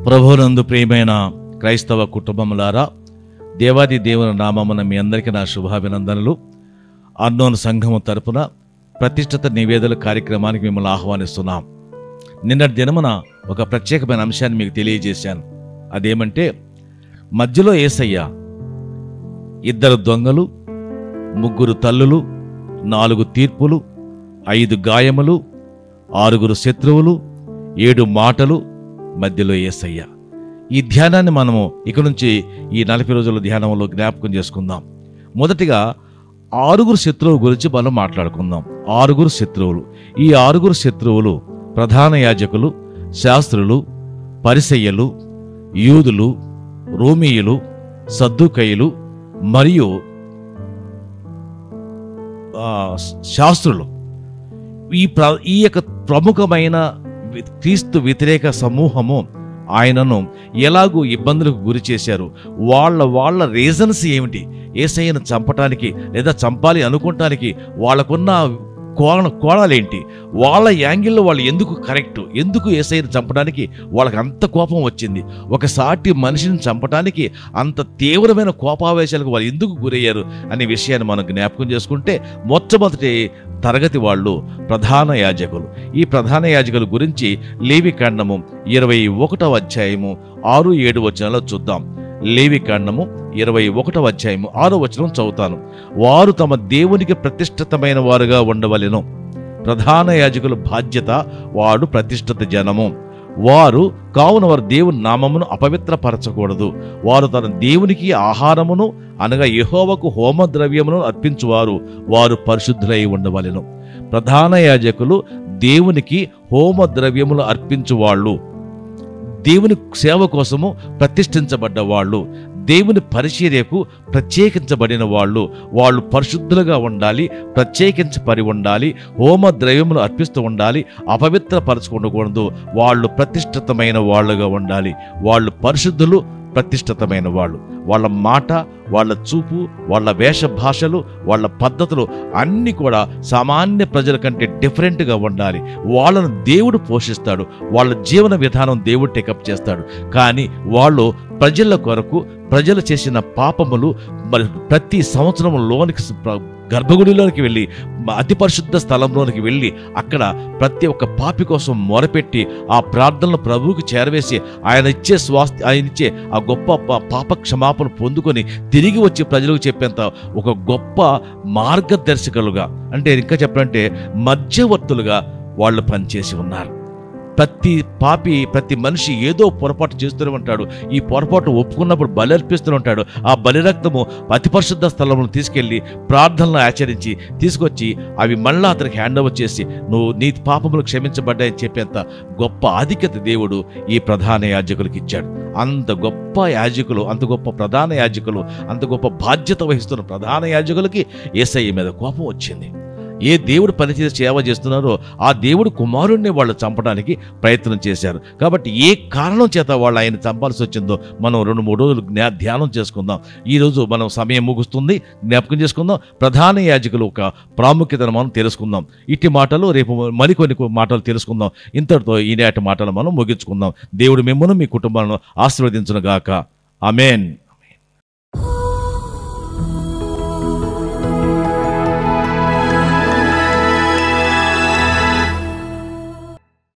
ప్రభునందు ప్రియమైన క్రైస్తవ కుటుంబములారా దేవాది దేవుని నామమున మీ అందరికీ నా శుభాభినందనలు అన్నోన్ సంఘము తరపున ప్రతిష్ఠిత నివేదన కార్యక్రమానికి మిమ్మల్ని ఆహ్వానిస్తున్నాం నిన్నటి దినమున ఒక ప్రత్యేకమైన అంశాన్ని మీకు తెలియజేశాను అదేమంటే మధ్యలో ఏసయ్య ఇద్దరు దొంగలు ముగ్గురు తల్లులు నాలుగు తీర్పులు ఐదు గాయములు ఆరుగురు శత్రువులు ఏడు మాటలు మధ్యలో ఏసయ్య ఈ ధ్యానాన్ని మనము ఇక నుంచి ఈ నలభై రోజుల ధ్యానంలో జ్ఞాపకం చేసుకుందాం మొదటిగా ఆరుగురు శత్రువుల గురించి మనం మాట్లాడుకుందాం ఆరుగురు శత్రువులు ఈ ఆరుగురు శత్రువులు ప్రధాన యాజకులు శాస్త్రులు పరిసయ్యలు యూదులు రోమీయులు సద్దుకయ్యులు మరియు ఆ, శాస్త్రులు ఈ ప్ర ఈ యొక్క ప్రముఖమైన వి- క్రీస్తు వ్యతిరేక సమూహము ఆయనను ఎలాగూ ఇబ్బందులకు గురి చేశారు వాళ్ళ వాళ్ళ రీజన్స్ ఏమిటి ఏసయ్యను చంపటానికి లేదా చంపాలి అనుకుంటానికి వాళ్ళకున్న కోణ కోణాలేంటి వాళ్ళ యాంగిల్లో వాళ్ళు ఎందుకు కరెక్ట్ ఎందుకు ఏసైని చంపడానికి వాళ్ళకి అంత కోపం వచ్చింది ఒక సాటి మనిషిని చంపడానికి అంత తీవ్రమైన కోపావేశాలకు వాళ్ళు ఎందుకు గురయ్యారు అనే విషయాన్ని మనం జ్ఞాపకం చేసుకుంటే మొట్టమొదటి తరగతి వాళ్ళు ప్రధాన యాజకులు ఈ ప్రధాన యాజకుల గురించి లేవి కాండము ఇరవై ఒకటవ అధ్యాయము ఆరు ఏడు వచనాల్లో చూద్దాం లేవి కాండము ఇరవై ఒకటవ అధ్యాయము ఆరో వచనం చదువుతాను వారు తమ దేవునికి ప్రతిష్ఠితమైన వారుగా ఉండవలెను ప్రధాన యాజకుల బాధ్యత వాడు ప్రతిష్ఠిత జనము వారు కావున వారు దేవుని నామమును అపవిత్రపరచకూడదు వారు తన దేవునికి ఆహారమును అనగా యెహోవాకు హోమ ద్రవ్యమును అర్పించువారు వారు పరిశుద్ధులై ఉండవలెను ప్రధాన యాజకులు దేవునికి హోమ ద్రవ్యములు అర్పించువాళ్ళు దేవుని సేవ కోసము ప్రతిష్ఠించబడ్డ వాళ్ళు దేవుని పరిచర్యకు ప్రత్యేకించబడిన వాళ్ళు వాళ్ళు పరిశుద్ధులుగా ఉండాలి ప్రత్యేకించబడి ఉండాలి హోమ ద్రవ్యములు అర్పిస్తూ ఉండాలి అపవిత్రపరచుకుండకూడదు వాళ్ళు ప్రతిష్ఠితమైన వాళ్ళుగా ఉండాలి వాళ్ళు పరిశుద్ధులు ప్రతిష్ఠితమైన వాళ్ళు వాళ్ళ మాట వాళ్ళ చూపు వాళ్ళ వేష భాషలు వాళ్ళ పద్ధతులు అన్నీ కూడా సామాన్య ప్రజల కంటే డిఫరెంట్గా ఉండాలి వాళ్ళను దేవుడు పోషిస్తాడు వాళ్ళ జీవన విధానం దేవుడు టేకప్ చేస్తాడు కానీ వాళ్ళు ప్రజల కొరకు ప్రజలు చేసిన పాపములు మరి ప్రతి సంవత్సరం లోనికి స- ప్ర- గర్భగుడిలోనికి వెళ్ళి మ- అతి పరిశుద్ధ స్థలంలోనికి వెళ్ళి అక్కడ ప్రతి ఒక్క పాపి కోసం మొరపెట్టి ఆ ప్రార్థనలు ప్రభువుకి చేరవేసి ఆయన ఇచ్చే స్వాస్థ ఆయన ఇచ్చే ఆ గొప్ప ప- పాప క్షమాపణ పొందుకొని తిరిగి వచ్చి ప్రజలకు చెప్పేంత ఒక గొప్ప మార్గదర్శకులుగా అంటే ఇంకా చెప్పాలంటే మధ్యవర్తులుగా వాళ్ళు పనిచేసి ఉన్నారు ప్రతి పాపి ప్రతి మనిషి ఏదో పొరపాటు చేస్తూనే ఉంటాడు ఈ పొరపాటు ఒప్పుకున్నప్పుడు బలి అర్పిస్తూనే ఉంటాడు ఆ బలి రక్తము అతి పరిశుద్ధ స్థలంలో తీసుకెళ్ళి ప్రార్థనలు ఆచరించి తీసుకొచ్చి అవి మళ్ళా అతనికి హ్యాండ్ ఓవర్ చేసి నువ్వు నీ పాపములు క్షమించబడ్డాయని చెప్పేంత గొప్ప ఆధిక్యత దేవుడు ఈ ప్రధాన యాజకులకు ఇచ్చాడు అంత గొప్ప యాజకులు అంత గొప్ప ప్రధాన యాజకులు అంత గొప్ప బాధ్యత వహిస్తున్న ప్రధాన యాజకులకి ఏసఐ మీద కోపం వచ్చింది ఏ దేవుడు పనిచేసి సేవ చేస్తున్నారో ఆ దేవుడు కుమారుణ్ణి వాళ్ళు చంపడానికి ప్రయత్నం చేశారు కాబట్టి ఏ కారణం చేత వాళ్ళు ఆయన చంపాల్సి వచ్చిందో మనం రెండు మూడు రోజులు జ్ఞా ధ్యానం చేసుకుందాం ఈరోజు మనం సమయం ముగుస్తుంది జ్ఞాపకం చేసుకుందాం ప్రధాన యాజకులు ఒక ప్రాముఖ్యతను మనం తెలుసుకుందాం ఇట్టి మాటలు రేపు మరికొన్ని మాటలు తెలుసుకుందాం ఇంతటితో ఈనాటి మాటలు మనం ముగించుకుందాం దేవుడు మిమ్మల్ని మీ కుటుంబాలను ఆశీర్వదించును గాక అమేన్